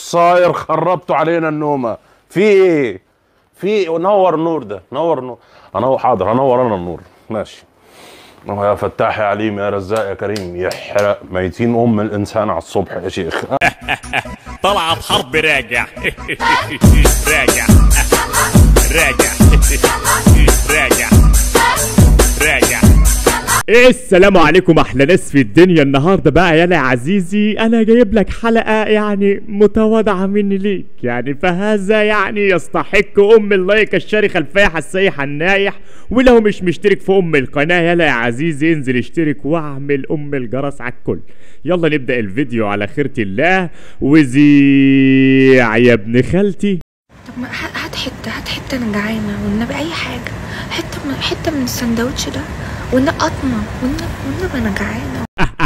صاير خربتوا علينا النومه في ايه في نور النور ده نور النور انا حاضر انور انا النور ماشي يا فتاح يا عليم يا رزاق يا كريم يحرق ميتين ام الانسان على الصبح يا شيخ طلعت حرب راجع راجع راجع راجع راجع ايه السلام عليكم احلى ناس في الدنيا النهارده بقى يلا يا عزيزي انا جايب لك حلقه يعني متواضعه مني ليك يعني فهذا يعني يستحق ام اللايك الشرخه الفايحه السايحه النايح ولو مش مشترك في ام القناه يلا يا عزيزي انزل اشترك واعمل ام الجرس على الكل يلا نبدا الفيديو على خيرة الله وزيع يا ابن خالتي طب ما ه- هات حتة هات حتة أنا جعانة والنبي أي حاجة حتة من حتة من السندوتش ده والنبي قطمة والنبي والنبي أنا جعانة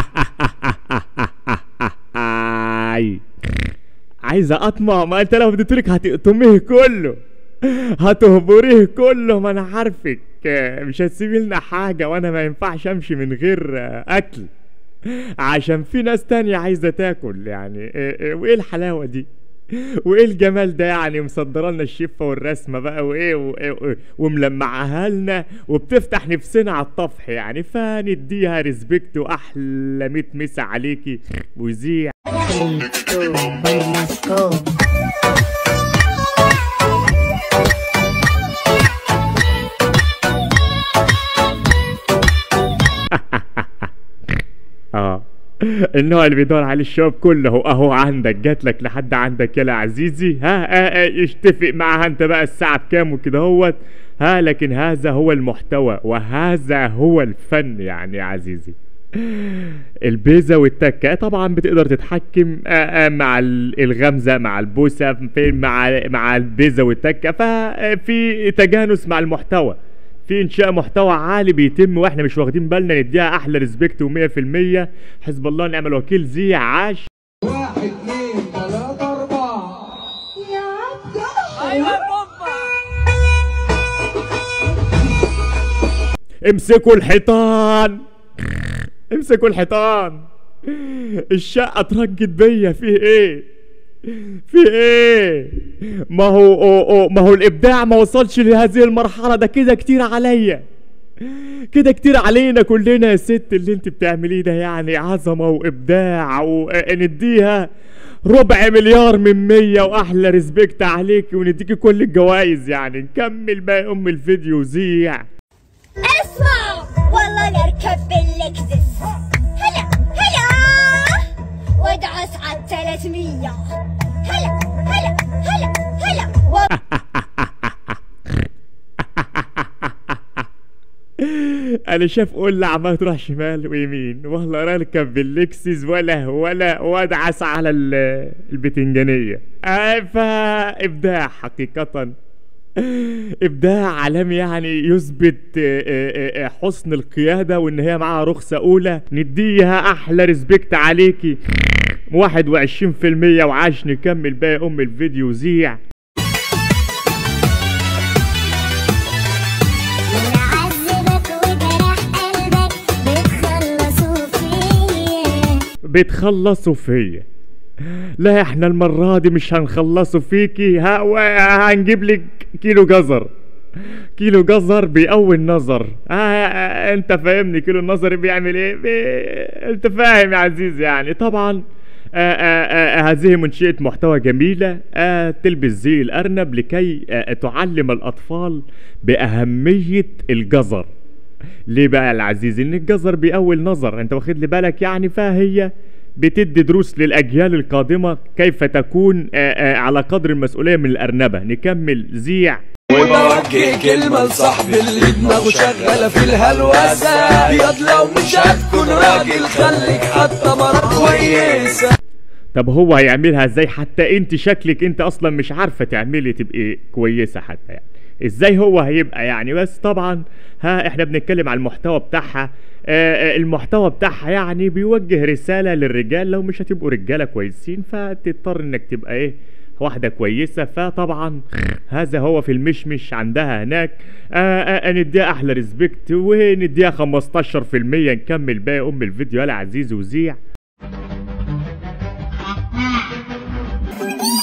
آي. عايزة أطمع ما أنت لو اديتلك هتقطميه كله هتهبريه كله ما أنا عارفك مش هتسيبي لنا حاجة وأنا ما ينفعش أمشي من غير أكل عشان في ناس تانية عايزة تاكل يعني إيه- إيه- وإيه الحلاوة دي وايه الجمال ده يعني مصدره لنا الشفه والرسمه بقى وايه وايه وايه وملمعها لنا وبتفتح نفسنا على الطفح يعني فنديها ريسبكت واحلى 100 مسا عليكي وزيع Let's go. اه النوع اللي بيدور عليه الشباب كله اهو عندك جات لك لحد عندك يا عزيزي ها آه آه اتفق معاها انت بقى الساعه بكام وكده هوت ها لكن هذا هو المحتوى وهذا هو الفن يعني يا عزيزي البيزا والتكة طبعا بتقدر تتحكم آه، آه، مع ال- الغمزة مع البوسة في مع مع البيزا والتكة ففي تجانس مع المحتوى في انشاء محتوى عالي بيتم واحنا مش واخدين بالنا نديها احلى ريسبكت و100% حسب الله ونعم الوكيل زي عاش واحد اثنين ثلاثة أربعة امسكوا الحيطان امسكوا الحيطان الشقة اترجت بيا في ايه في ايه ما هو أو أو ما هو الابداع ما وصلش لهذه المرحلة ده كده كتير عليا كده كتير علينا كلنا يا ست اللي انت بتعمليه ده يعني عظمة وابداع ونديها ربع مليار من مية واحلى ريسبكت عليكي ونديكي كل الجوائز يعني نكمل بقى ام الفيديو زيع اسمع والله نركب باللكزس هلا هلا وادعس على 300 هلا هلا هلا هلا و- انا شاف قلة عمال تروح شمال ويمين والله اركب باللكسس ولا ولا وادعس على ال- البتنجانية آه، فابداع حقيقة ابداع عالمي يعني يثبت آه، آه، آه، حسن القيادة وان هي معاها رخصة اولى نديها احلى ريسبكت عليكي 21% وعاش نكمل باقي ام الفيديو زيع نعذبك وجرح قلبك بتخلصوا فيا بتخلصوا فيا لا احنا المرة دي مش هنخلصوا فيكي ها و- هنجيب لك كيلو جزر كيلو جزر بأول نظر آه آه انت فاهمني كيلو النظر بيعمل ايه بي... انت فاهم يا عزيزي يعني طبعا آه آه آه هذه منشئة محتوى جميلة آه تلبس زي الأرنب لكي آه تعلم الأطفال بأهمية الجزر ليه بقى يا العزيز ان الجزر باول نظر انت واخد لي بالك يعني فهي بتدي دروس للاجيال القادمه كيف تكون آه، آه، على قدر المسؤوليه من الارنبه نكمل زيع وبوجه كلمة لصاحبي اللي دماغه شغالة في الهلوسة ياض لو مش هتكون راجل خليك حتى مرات كويسة طب هو هيعملها ازاي حتى انت شكلك انت اصلا مش عارفه تعملي تبقي كويسه حتى يعني ازاي هو هيبقى يعني بس طبعا ها احنا بنتكلم على المحتوى بتاعها آه آه، المحتوى بتاعها يعني بيوجه رساله للرجال لو مش هتبقوا رجاله كويسين فتضطر انك تبقى ايه واحده كويسه فطبعا هذا هو في المشمش عندها هناك آه آه نديها احلى ريسبكت ونديها 15% نكمل باقي ام الفيديو يا عزيز وزيع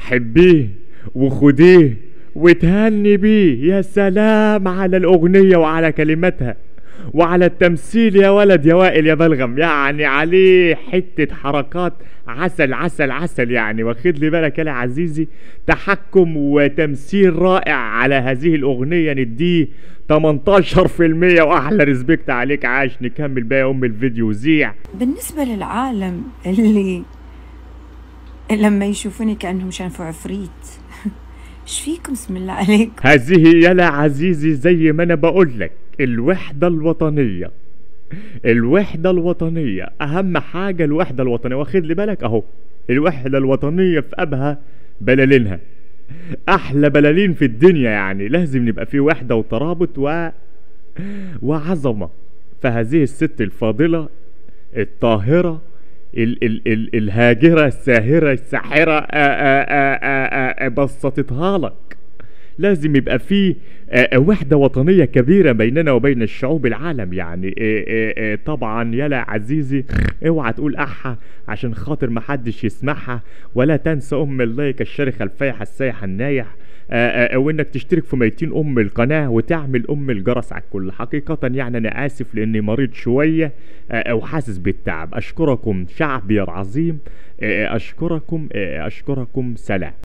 حبيه وخديه وتهني بيه يا سلام على الأغنية وعلى كلماتها وعلى التمثيل يا ولد يا وائل يا بلغم يعني عليه حتة حركات عسل عسل عسل يعني واخد لي بالك يا عزيزي تحكم وتمثيل رائع على هذه الأغنية نديه 18% وأحلى ريسبكت عليك عاش نكمل بقى يا أم الفيديو زيع بالنسبة للعالم اللي لما يشوفوني كأنهم شافوا عفريت ايش فيكم بسم الله عليكم هذه يلا عزيزي زي ما انا بقول لك الوحدة الوطنية الوحدة الوطنية أهم حاجة الوحدة الوطنية واخد لي بالك أهو الوحدة الوطنية في أبها بلالينها أحلى بلالين في الدنيا يعني لازم نبقى في وحدة وترابط و وعظمة فهذه الست الفاضلة الطاهرة ال ال ال الهاجرة الساهرة الساحرة آآ آآ آآ آآ بسطتها لك لازم يبقى في آه، آه، وحدة وطنية كبيرة بيننا وبين الشعوب العالم يعني آه، آه، آه، طبعا يلا عزيزي اوعى تقول احا عشان خاطر محدش يسمعها ولا تنسى ام اللايك الشرخة الفايحة السايحة النايح آه، آه، وانك تشترك في ميتين ام القناة وتعمل ام الجرس على الكل حقيقة يعني انا اسف لاني مريض شوية آه، وحاسس بالتعب اشكركم شعبي العظيم آه، اشكركم آه، اشكركم سلام